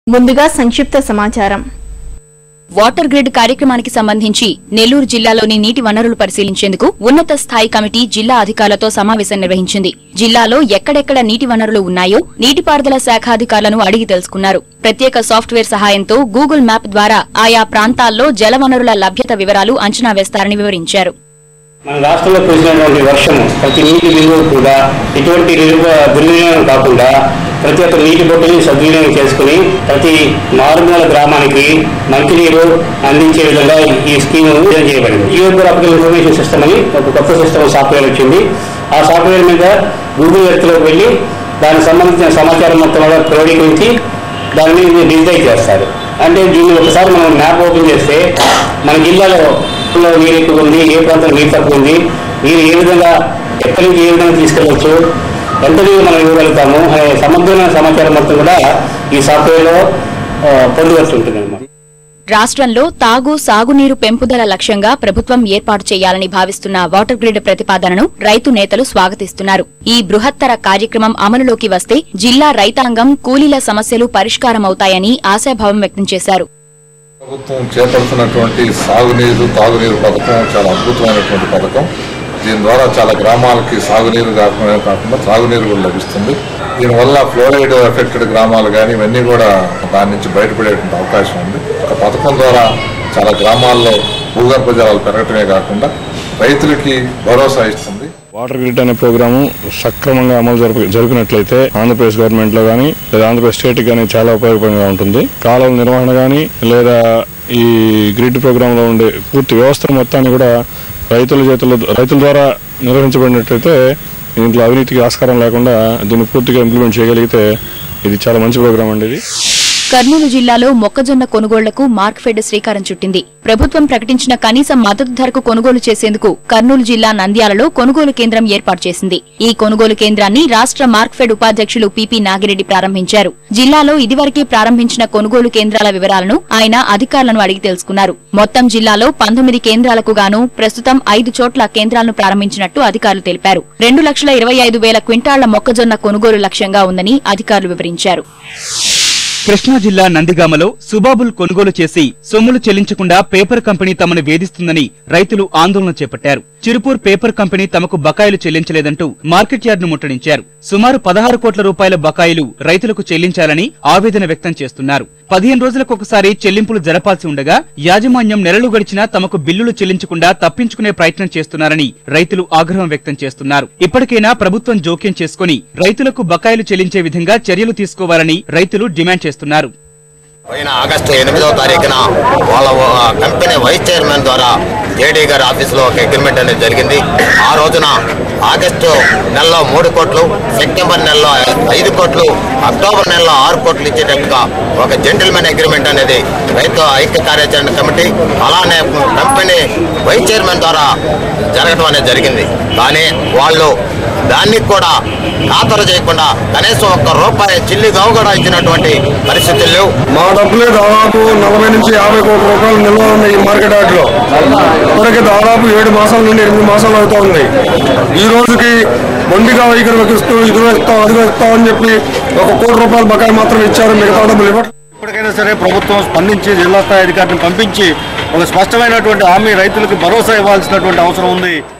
ముందుగా సంక్షిప్త సమాచారం వాటర్ గ్రిడ్ కార్యక్రమానికి సంబంధించి నెల్లూరు జిల్లాలోని నీటి వనరులు పరిశీలించేందుకు ఉన్నత స్థాయి కమిటీ జిల్లా అధికారులతో సమావేశం నిర్వహించింది జిల్లాలో ఎక్కడెక్కడ నీటి వనరులు ఉన్నాయో నీటిపారుదల శాఖ అధికారులను అడిగి తెలుసుకున్నారు ప్రత్యేక సాఫ్ట్వేర్ సహాయంతో గూగుల్ మ్యాప్ ద్వారా ఆయా ప్రాంతాల్లో జలవనరుల లభ్యత వివరాలు అంచనా వేస్తారని వివరించారు మన రాష్ట్రంలో కురిసినటువంటి వర్షము ప్రతి నీటి బిందువు కూడా ఎటువంటి నిరుప- దుర్వినియోగం కాకుండా ప్రతి ఒక్క నీటి బొట్టుని సద్వినియోగం చేసుకుని ప్రతి మారుమూల గ్రామానికి మంచినీరు అందించే విధంగా ఈ స్కీమ్ డిజైన్ చేయబడింది జియోగ్రాఫికల్ ఇన్ఫర్మేషన్ సిస్టమ్ అని ఒక కొత్త సిస్టమ్ సాఫ్ట్వేర్ వచ్చింది ఆ సాఫ్ట్వేర్ మీద గూగుల్ ఎర్త్లోకి వెళ్ళి దానికి సంబంధించిన సమాచారం మొత్తం కూడా క్రోడీకరించి దాన్ని డిజిటైజ్ చేస్తారు అంటే దీన్ని ఒకసారి మనం మ్యాప్ ఓపెన్ చేస్తే మన జిల్లాలో లో నీరు ఎక్కువ ఉంది ఏ ప్రాంతంలో నీరు తక్కువ ఉంది నీరు ఏ విధంగా ఎక్కడి నుంచి ఏ విధంగా తీసుకెళ్ళవచ్చు ఎంత నీరు మనం ఇవ్వగలుగుతాము అనే సమగ్రమైన సమాచారం మొత్తం కూడా ఈ సాఫ్ట్వేర్లో ఆ, పొందవలసి ఉంటుంది అన్నమాట రాష్ట్రంలో తాగు సాగునీరు పెంపుదల లక్ష్యంగా ప్రభుత్వం ఏర్పాటు చేయాలని భావిస్తున్న వాటర్ గ్రిడ్ ప్రతిపాదనను రైతు నేతలు స్వాగతిస్తున్నారు ఈ బృహత్తర కార్యక్రమం అమలులోకి వస్తే జిల్లా రైతాంగం కూలీల సమస్యలు పరిష్కారమవుతాయని ఆశాభావం వ్యక్తం చేశారు ప్రభుత్వం చేపడుతున్నటువంటి సాగునీరు తాగునీరు పథకం చాలా అద్భుతమైనటువంటి పథకం దీని ద్వారా చాలా గ్రామాలకి సాగునీరు కాకుండా కాకుండా త్రాగునీరు కూడా లభిస్తుంది దీనివల్ల ఫ్లోరైడ్ ఎఫెక్టెడ్ గ్రామాలు కానీ ఇవన్నీ కూడా దాని నుంచి బయటపడేటువంటి అవకాశం ఉంది ఒక పథకం ద్వారా చాలా గ్రామాల్లో భూగర్భ జలాలు పెరగటమే కాకుండా రైతులకి భరోసా ఇస్తుంది వాటర్ గ్రిడ్ అనే ప్రోగ్రాము సక్రమంగా అమలు జరప జరిపినట్లయితే ఆంధ్రప్రదేశ్ గవర్నమెంట్ లో కానీ లేదా ఆంధ్రప్రదేశ్ స్టేట్ కానీ చాలా ఉపయోగకరంగా ఉంటుంది కాలువల నిర్వహణ కానీ లేదా ఈ గ్రిడ్ ప్రోగ్రామ్ లో ఉండే పూర్తి వ్యవస్థ మొత్తాన్ని కూడా రైతుల చేతుల రైతుల ద్వారా నిర్వహించబడినట్లయితే దీంట్లో అవినీతికి ఆస్కారం లేకుండా దీన్ని పూర్తిగా ఇంప్లిమెంట్ చేయగలిగితే ఇది చాలా మంచి ప్రోగ్రామ్ అండి ఇది కర్నూలు జిల్లాలో మొక్కజొన్న కొనుగోళ్లకు మార్క్ఫెడ్ శ్రీకారం చుట్టింది ప్రభుత్వం ప్రకటించిన కనీస మద్దతు ధరకు కొనుగోలు చేసేందుకు కర్నూలు జిల్లా నంద్యాలలో కొనుగోలు కేంద్రం ఏర్పాటు చేసింది ఈ కొనుగోలు కేంద్రాన్ని రాష్ట్ర మార్క్ఫెడ్ ఉపాధ్యక్షులు పిపి నాగిరెడ్డి ప్రారంభించారు జిల్లాలో ఇదివరకే ప్రారంభించిన కొనుగోలు కేంద్రాల వివరాలను ఆయన అధికారులను అడిగి తెలుసుకున్నారు మొత్తం జిల్లాలో పంతొమ్మిది కేంద్రాలకు గాను ప్రస్తుతం ఐదు చోట్ల కేంద్రాలను ప్రారంభించినట్టు అధికారులు తెలిపారు రెండు లక్షల ఇరవై ఐదు వేల క్వింటాళ్ల మొక్కజొన్న కొనుగోలు లక్ష్యంగా ఉందని అధికారులు వివరించారు కృష్ణా జిల్లా నందిగామలో సుబాబుల్ కొనుగోలు చేసి సొమ్ములు చెల్లించకుండా పేపర్ కంపెనీ తమను వేధిస్తుందని రైతులు ఆందోళన చేపట్టారు చిరుపూర్ పేపర్ కంపెనీ తమకు బకాయిలు చెల్లించలేదంటూ మార్కెట్ యార్డును ముట్టడించారు సుమారు పదహారు కోట్ల రూపాయల బకాయిలు రైతులకు చెల్లించాలని ఆవేదన వ్యక్తం చేస్తున్నారు పదిహేను రోజులకు ఒకసారి చెల్లింపులు జరపాల్సి ఉండగా యాజమాన్యం నెలలు గడిచినా తమకు బిల్లులు చెల్లించకుండా తప్పించుకునే ప్రయత్నం చేస్తున్నారని రైతులు ఆగ్రహం వ్యక్తం చేస్తున్నారు ఇప్పటికైనా ప్రభుత్వం జోక్యం చేసుకుని రైతులకు బకాయిలు చెల్లించే విధంగా చర్యలు తీసుకోవాలని రైతులు డిమాండ్ చేస్తున్నారు పోయిన ఆగస్టు ఎనిమిదవ తారీఖున వాళ్ళ ఆ, కంపెనీ వైస్ చైర్మన్ ద్వారా జేడీ గారి ఆఫీసులో ఒక అగ్రిమెంట్ అనేది జరిగింది ఆ రోజున ఆగస్టు నెలలో మూడు కోట్లు సెప్టెంబర్ నెలలో ఐదు కోట్లు అక్టోబర్ నెలలో ఆరు కోట్లు ఇచ్చేటట్టుగా ఒక జెంటిల్మెన్ అగ్రిమెంట్ అనేది రైతు ఐక్య కార్యాచరణ కమిటీ అలానే కంపెనీ వైస్ చైర్మన్ ద్వారా జరగడం అనేది జరిగింది కానీ వాళ్ళు దానికి కూడా ఖాతరు చేయకుండా కనీసం ఒక్క రూపాయి చిల్లి గావు కూడా ఇచ్చినటువంటి పరిస్థితులు లేవు మా డబ్బులే దాదాపు నలభై నుంచి యాభై కోట్ల రూపాయలు నిల్వ ఉన్నాయి ఈ మార్కెట్ యార్డ్లో ఇప్పటికి దాదాపు ఏడు మాసాల నుండి ఎనిమిది మాసాలు అవుతా ఉంది ఈ రోజుకి మొండిగా వైఖరి వహిస్తూ ఇది వేస్తాం అది వేస్తాం అని చెప్పి ఒక కోటి రూపాయలు బకాయి మాత్రం ఇచ్చారు మిగతా డబ్బులు ఇవ్వట్లేదు ఇప్పటికైనా సరే ప్రభుత్వం స్పందించి జిల్లా స్థాయి అధికారిని పంపించి ఒక స్పష్టమైనటువంటి హామీ రైతులకు భరోసా ఇవ్వాల్సినటువంటి అవసరం ఉంది